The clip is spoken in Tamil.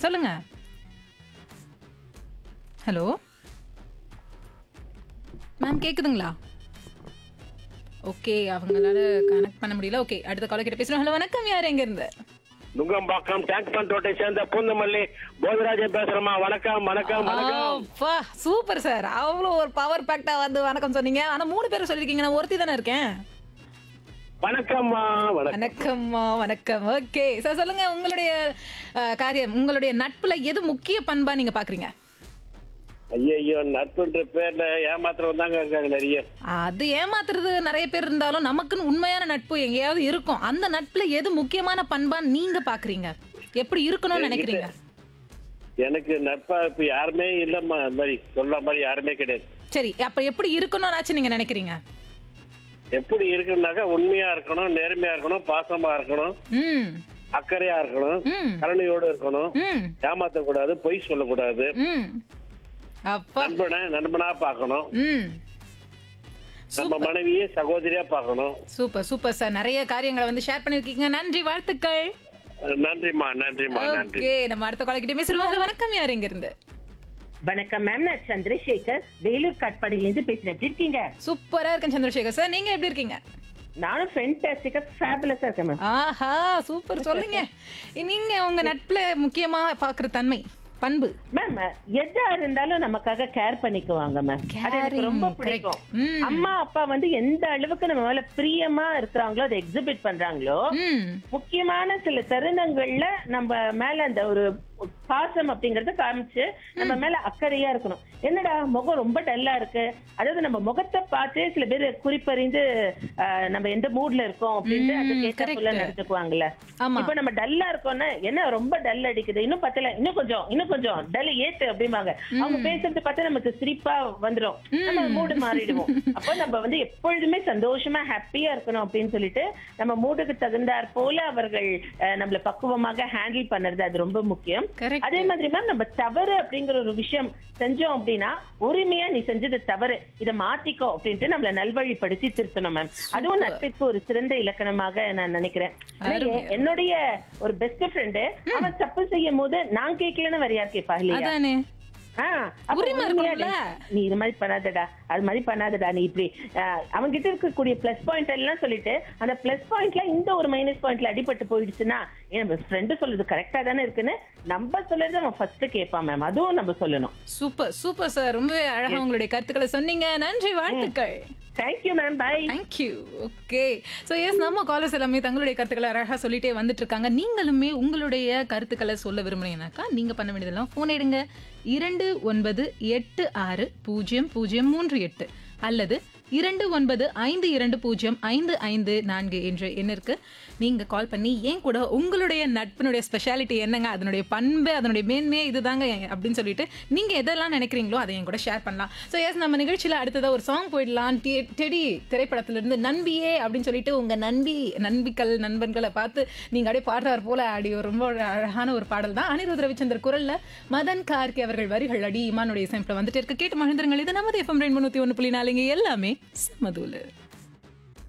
சொல்லுங்க ஹலோ மேம் கேக்குதுங்களா ஓகே அவங்களால கனெக்ட் பண்ண முடியல ஓகே அடுத்த கால கிட்ட பேசுறோம் ஹலோ வணக்கம் யார் எங்க இருந்து நுங்கம்பாக்கம் டேங்க் பண்டோட்டை சேர்ந்த பூந்தமல்லி போதராஜன் பேசுறேம்மா வணக்கம் வணக்கம் வணக்கம் அப்பா சூப்பர் சார் அவ்வளோ ஒரு பவர் பேக்டா வந்து வணக்கம் சொன்னீங்க ஆனா மூணு பேர் சொல்லிருக்கீங்க நான் ஒருத்தி தானே இருக்கேன் வணக்கம்மா வணக்கம் வணக்கம்மா வணக்கம் ஓகே சார் சொல்லுங்க உங்களுடைய அஹ், காரியம் உங்களுடைய நட்புல எது முக்கிய பண்பா நீங்க பாக்குறீங்க ஐயோ நட்புன்ற பேர்ல ஏமாத்திரம் தாங்க இருக்காங்க நிறைய அது ஏமாத்துறது நிறைய பேர் இருந்தாலும் நமக்குன்னு உண்மையான நட்பு எங்கேயாவது இருக்கும் அந்த நட்புல எது முக்கியமான பண்பா நீங்க பாக்குறீங்க எப்படி இருக்கணும்னு நினைக்கிறீங்க எனக்கு நட்பா இப்ப யாருமே இல்லம்மா அந்த மாதிரி சொல்ற மாதிரி யாருமே கிடையாது சரி அப்ப எப்படி இருக்கணும்னாச்சும் நீங்க நினைக்கிறீங்க எப்படி இருக்குன்னாக்கா உண்மையா இருக்கணும் நேர்மையா இருக்கணும் பாசமா இருக்கணும் ம் அக்கறையா இருக்கணும் ம் கருணையோட இருக்கணும் ம் ஏமாத்தக்கூடாது பொய் சொல்லக்கூடாது ம் அப்பா நண்பனை நண்பனா பார்க்கணும் ம் நம்ம மனைவியை சகோதரியா பார்க்கணும் சூப்பர் சூப்பர் சார் நிறைய காரியங்களை வந்து ஷேர் பண்ணிருக்கீங்க நன்றி வாழ்த்துக்கள் நன்றிம்மா நன்றிம்மா நன்றி ஓகே நம்ம அடுத்த காலக்கிட்ட பேசுறோம் வணக்கம் யார் எங்க இருந்து வணக்கம் மேம் நான் சந்திரசேகர் வேலூர் காட்பாடியில இருந்து பேசுறேன் எப்படி இருக்கீங்க சூப்பரா இருக்கேன் சந்திரசேகர் சார் நீங்க எப்படி இருக்கீங்க நானும் ஃபென்டாஸ்டிக்கா ஃபேபுலஸா இருக்கேன் மேம் ஆஹா சூப்பர் சொல்லுங்க நீங்க உங்க நட்புல முக்கியமா பாக்குற தன்மை பண்பு மேம் எதா இருந்தாலும் நமக்காக கேர் பண்ணிக்குவாங்க மேம் அது எனக்கு Caring, ரொம்ப correct. பிடிக்கும் ம். அம்மா அப்பா வந்து எந்த அளவுக்கு நம்ம மேல பிரியமா இருக்கிறாங்களோ அதை எக்ஸிபிட் பண்றாங்களோ ம் முக்கியமான சில தருணங்கள்ல நம்ம மேல அந்த ஒரு பாசம் அப்படிங்கறத காமிச்சு நம்ம மேல அக்கறையா இருக்கணும் என்னடா முகம் ரொம்ப டல்லா இருக்கு அதாவது நம்ம முகத்தை பார்த்து சில பேர் குறிப்பறிந்து ஆஹ், நம்ம எந்த மூட்ல இருக்கோம் அப்படின்ட்டு ம், அதுக்கு correct. ஏற்றாப்புல நடந்துக்குவாங்கல்ல ஆமா இப்ப நம்ம டல்லா இருக்கோம்னா என்ன ரொம்ப டல் அடிக்குது இன்னும் பத்தல இன்னும் கொஞ்சம் இன்னும் கொஞ்சம் டல் ஏத்து அப்படிம்பாங்க அவங்க பேசுறது பார்த்தா நமக்கு சிரிப்பா வந்துரும் நம்ம மூடு மாறிடுவோம் அப்போ நம்ம வந்து எப்பொழுதுமே சந்தோஷமா ஹாப்பியா இருக்கணும் அப்படின்னு சொல்லிட்டு நம்ம மூடுக்கு தகுந்தாற் போல அவர்கள் அஹ், நம்மள பக்குவமாக ஹேண்டில் பண்ணுறது அது ரொம்ப முக்கியம் கரெக்ட் அதே மாதிரி மேம் நம்ம தவறு அப்படிங்கிற ஒரு விஷயம் செஞ்சோம் அப்படின்னா உரிமையா நீ செஞ்சது தவறு இதை மாத்திக்கோ அப்படின்ட்டு நம்மள நல்வழிப்படுத்தி திருத்தணும் மேம் அதுவும் நட்பிற்கு ஒரு சிறந்த இலக்கணமாக நான் நினைக்கிறேன் ஆனா, அருமை. எ- என்னுடைய ஒரு பெஸ்ட் ஃப்ரெண்டு அவன் தப்பு செய்யும் போது நான் கேட்கலன்னு வேற யார் கேட்பா இல்லையா அதானே ஆ, அப்ப உரிமை உரிமையா இருக்கணும்ல? நீ- நீ இது மாதிரி பண்ணாதடா அது மாதிரி பண்ணாதடா நீ இப்படி அவங்க கிட்ட இருக்கக்கூடிய பிளஸ் பாயிண்ட் எல்லாம் சொல்லிட்டு அந்த பிளஸ் பாயிண்ட்ல இந்த ஒரு மைனஸ் பாயிண்ட்ல அடிபட்டு போயிடுச்சுன்னா என் ஃப்ரெண்டு சொல்றது கரெக்டா தானே இருக்குன்னு நம்ம சொல்றது அவன் ஃபர்ஸ்ட் கேட்பான் மேம் அதுவும் நம்ம சொல்லணும் சூப்பர் சூப்பர் சார் ரொம்பவே அழகா உங்களுடைய கருத்துக்களை சொன்னீங்க நன்றி வாழ்த்துக்கள் thank you ma'am bye thank you okay so yes நம்ம காலர்ஸ் எல்லாமே தங்களுடைய கருத்துக்களை அழகாக சொல்லிட்டே வந்துட்டு இருக்காங்க நீங்களுமே உங்களுடைய கருத்துக்களை சொல்ல விரும்புனீங்கன்னாக்கா நீங்க பண்ண வேண்டியதெல்லாம் ஃபோன் எடுங்க இரண்டு ஒன்பது எட்டு ஆறு பூஜ்ஜியம் பூஜ்ஜியம் மூன்று எட்டு அல்லது இரண்டு ஒன்பது ஐந்து இரண்டு பூஜ்ஜியம் ஐந்து ஐந்து நான்கு என்ற எண்ணிற்கு நீங்க கால் பண்ணி ஏன் கூட உங்களுடைய நட்பினுடைய ஸ்பெஷாலிட்டி என்னங்க அதனுடைய பண்பு அதனுடைய மேன்மையே இதுதாங்க அப்படின்னு சொல்லிட்டு நீங்க எதெல்லாம் நினைக்கிறீங்களோ அதை என் கூட ஷேர் பண்ணலாம் ஸோ எஸ் நம்ம நிகழ்ச்சியில அடுத்ததா ஒரு சாங் போயிடலாம் டெ- டெடி திரைப்படத்திலிருந்து நண்பியே அப்படின்னு சொல்லிட்டு உங்க நண்பி நண்பிகள் நண்பன்களை பார்த்து நீங்க அப்படியே பாடுறார் போல ஆடி ஒரு ரொம்ப ஒரு அழகான ஒரு பாடல் தான் அனிருத் ரவிச்சந்தர் குரல்ல மதன் கார்கி அவர்கள் வரிகள் அடி இமானுடைய இசைப்பில் வந்துட்டு இருக்கு கேட்டு மகிழ்ந்துருங்கள் இது நமது எஃப்எம் ரெண்டு முந்நூற்றி ஒன்று புள்ளி நாலுங்க எல்லாமே சமதூலு